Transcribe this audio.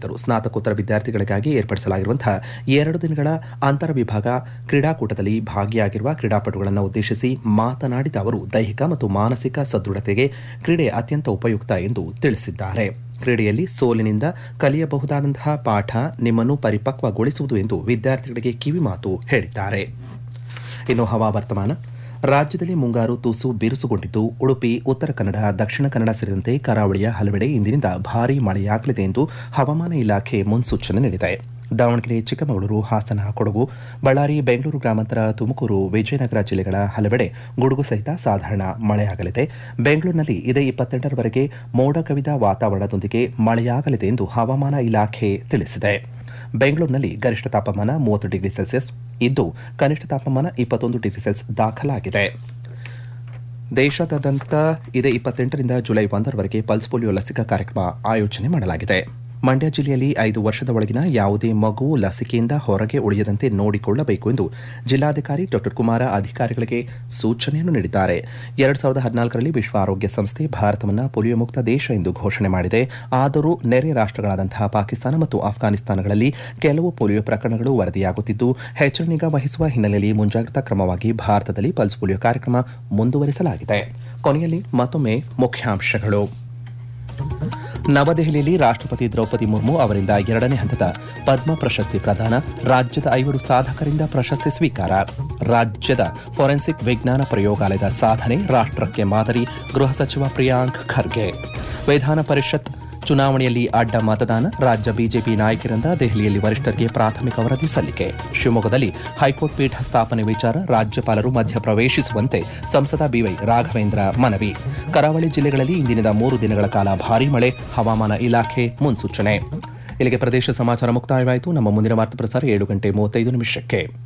ಹೇಳಿದರು ಸ್ನಾತಕೋತ್ತರ ವಿದ್ಯಾರ್ಥಿಗಳಿಗಾಗಿ ಏರ್ಪಡಿಸಲಾಗಿರುವಂತಹ ಎರಡು ದಿನಗಳ ಅಂತರ ವಿಭಾಗ ಕ್ರೀಡಾಕೂಟದಲ್ಲಿ ಭಾಗಿಯಾಗಿರುವ ಕ್ರೀಡಾಪಟುಗಳನ್ನು ಉದ್ದೇಶಿಸಿ ಮಾತನಾಡಿದ ಅವರು ದೈಹಿಕ ಮತ್ತು ಮಾನಸಿಕ ಸದೃಢತೆಗೆ ಕ್ರೀಡೆ ಅತ್ಯಂತ ಉಪಯುಕ್ತ ಎಂದು ತಿಳಿಸಿದ್ದಾರೆ ಕ್ರೀಡೆಯಲ್ಲಿ ಸೋಲಿನಿಂದ ಕಲಿಯಬಹುದಾದಂತಹ ಪಾಠ ನಿಮ್ಮನ್ನು ಪರಿಪಕ್ವಗೊಳಿಸುವುದು ಎಂದು ವಿದ್ಯಾರ್ಥಿಗಳಿಗೆ ಕಿವಿಮಾತು ಹೇಳಿದ್ದಾರೆ ಇನ್ನು ಹವಾವರ್ತಮಾನ ರಾಜ್ಯದಲ್ಲಿ ಮುಂಗಾರು ತುಸು ಬಿರುಸುಗೊಂಡಿದ್ದು ಉಡುಪಿ ಉತ್ತರ ಕನ್ನಡ ದಕ್ಷಿಣ ಕನ್ನಡ ಸೇರಿದಂತೆ ಕರಾವಳಿಯ ಹಲವೆಡೆ ಇಂದಿನಿಂದ ಭಾರೀ ಮಳೆಯಾಗಲಿದೆ ಎಂದು ಹವಾಮಾನ ಇಲಾಖೆ ಮುನ್ಸೂಚನೆ ನೀಡಿದೆ ದಾವಣಗೆರೆ ಚಿಕ್ಕಮಗಳೂರು ಹಾಸನ ಕೊಡಗು ಬಳ್ಳಾರಿ ಬೆಂಗಳೂರು ಗ್ರಾಮಾಂತರ ತುಮಕೂರು ವಿಜಯನಗರ ಜಿಲ್ಲೆಗಳ ಹಲವೆಡೆ ಗುಡುಗು ಸಹಿತ ಸಾಧಾರಣ ಮಳೆಯಾಗಲಿದೆ ಬೆಂಗಳೂರಿನಲ್ಲಿ ಇದೇ ಇಪ್ಪತ್ತೆಂಟರವರೆಗೆ ಮೋಡ ಕವಿದ ವಾತಾವರಣದೊಂದಿಗೆ ಮಳೆಯಾಗಲಿದೆ ಎಂದು ಹವಾಮಾನ ಇಲಾಖೆ ತಿಳಿಸಿದೆ ಬೆಂಗಳೂರಿನಲ್ಲಿ ಗರಿಷ್ಠ ತಾಪಮಾನ ಮೂವತ್ತು ಡಿಗ್ರಿ ಸೆಲ್ಸಿಯಸ್ ಇದ್ದು ಕನಿಷ್ಠ ತಾಪಮಾನ ಇಪ್ಪತ್ತೊಂದು ಡಿಗ್ರಿ ಸೆಲ್ಸಿಯಸ್ ದಾಖಲಾಗಿದೆ ದೇಶಾದ್ಯಂತ ಇದೇ ಇಪ್ಪತ್ತೆಂಟರಿಂದ ಜುಲೈ ಒಂದರವರೆಗೆ ಪಲ್ಸ್ ಪೋಲಿಯೋ ಲಸಿಕಾ ಕಾರ್ಯಕ್ರಮ ಆಯೋಜನೆ ಮಾಡಲಾಗಿದೆ ಮಂಡ್ಯ ಜಿಲ್ಲೆಯಲ್ಲಿ ಐದು ವರ್ಷದ ಒಳಗಿನ ಯಾವುದೇ ಮಗು ಲಸಿಕೆಯಿಂದ ಹೊರಗೆ ಉಳಿಯದಂತೆ ನೋಡಿಕೊಳ್ಳಬೇಕು ಎಂದು ಜಿಲ್ಲಾಧಿಕಾರಿ ಡಾ ಕುಮಾರ ಅಧಿಕಾರಿಗಳಿಗೆ ಸೂಚನೆಯನ್ನು ನೀಡಿದ್ದಾರೆ ಎರಡ್ ಸಾವಿರದ ಹದಿನಾಲ್ಕರಲ್ಲಿ ವಿಶ್ವ ಆರೋಗ್ಯ ಸಂಸ್ಥೆ ಭಾರತವನ್ನು ಪೋಲಿಯೋ ಮುಕ್ತ ದೇಶ ಎಂದು ಘೋಷಣೆ ಮಾಡಿದೆ ಆದರೂ ನೆರೆ ರಾಷ್ಟ್ರಗಳಾದಂತಹ ಪಾಕಿಸ್ತಾನ ಮತ್ತು ಅಫ್ಘಾನಿಸ್ತಾನಗಳಲ್ಲಿ ಕೆಲವು ಪೋಲಿಯೋ ಪ್ರಕರಣಗಳು ವರದಿಯಾಗುತ್ತಿದ್ದು ಹೆಚ್ಚಿನ ನಿಗಾ ವಹಿಸುವ ಹಿನ್ನೆಲೆಯಲ್ಲಿ ಮುಂಜಾಗ್ರತಾ ಕ್ರಮವಾಗಿ ಭಾರತದಲ್ಲಿ ಪಲ್ಸ್ ಪೋಲಿಯೋ ಕಾರ್ಯಕ್ರಮ ಮುಂದುವರಿಸಲಾಗಿದೆ ಕೊನೆಯಲ್ಲಿ ಮತ್ತೊಮ್ಮೆ ಮುಖ್ಯಾಂಶಗಳು ನವದೆಹಲಿಯಲ್ಲಿ ರಾಷ್ಟ್ರಪತಿ ದ್ರೌಪದಿ ಮುರ್ಮು ಅವರಿಂದ ಎರಡನೇ ಹಂತದ ಪದ್ಮ ಪ್ರಶಸ್ತಿ ಪ್ರದಾನ ರಾಜ್ಯದ ಐವರು ಸಾಧಕರಿಂದ ಪ್ರಶಸ್ತಿ ಸ್ವೀಕಾರ ರಾಜ್ಯದ ಫೋರೆನ್ಸಿಕ್ ವಿಜ್ಞಾನ ಪ್ರಯೋಗಾಲಯದ ಸಾಧನೆ ರಾಷ್ಟ್ರಕ್ಕೆ ಮಾದರಿ ಗೃಹ ಸಚಿವ ಪ್ರಿಯಾಂಕ್ ಖರ್ಗೆ ವಿಧಾನ ಪರಿಷತ್ ಚುನಾವಣೆಯಲ್ಲಿ ಅಡ್ಡ ಮತದಾನ ರಾಜ್ಯ ಬಿಜೆಪಿ ನಾಯಕರಿಂದ ದೆಹಲಿಯಲ್ಲಿ ವರಿಷ್ಠರಿಗೆ ಪ್ರಾಥಮಿಕ ವರದಿ ಸಲ್ಲಿಕೆ ಶಿವಮೊಗ್ಗದಲ್ಲಿ ಹೈಕೋರ್ಟ್ ಪೀಠ ಸ್ಥಾಪನೆ ವಿಚಾರ ರಾಜ್ಯಪಾಲರು ಮಧ್ಯಪ್ರವೇಶಿಸುವಂತೆ ಸಂಸದ ಬಿವೈ ರಾಘವೇಂದ್ರ ಮನವಿ ಕರಾವಳಿ ಜಿಲ್ಲೆಗಳಲ್ಲಿ ಇಂದಿನಿಂದ ಮೂರು ದಿನಗಳ ಕಾಲ ಭಾರೀ ಮಳೆ ಹವಾಮಾನ ಇಲಾಖೆ ಮುನ್ಸೂಚನೆ ಇಲ್ಲಿಗೆ ಪ್ರದೇಶ ಸಮಾಚಾರ ಮುಕ್ತಾಯವಾಯಿತು ನಮ್ಮ ಮುಂದಿನ ವಾರ್ತಾ ಪ್ರಸಾರ ಏಳು ಗಂಟೆ ಮೂವತ್ತೈದು ನಿಮಿಷಕ್ಕೆ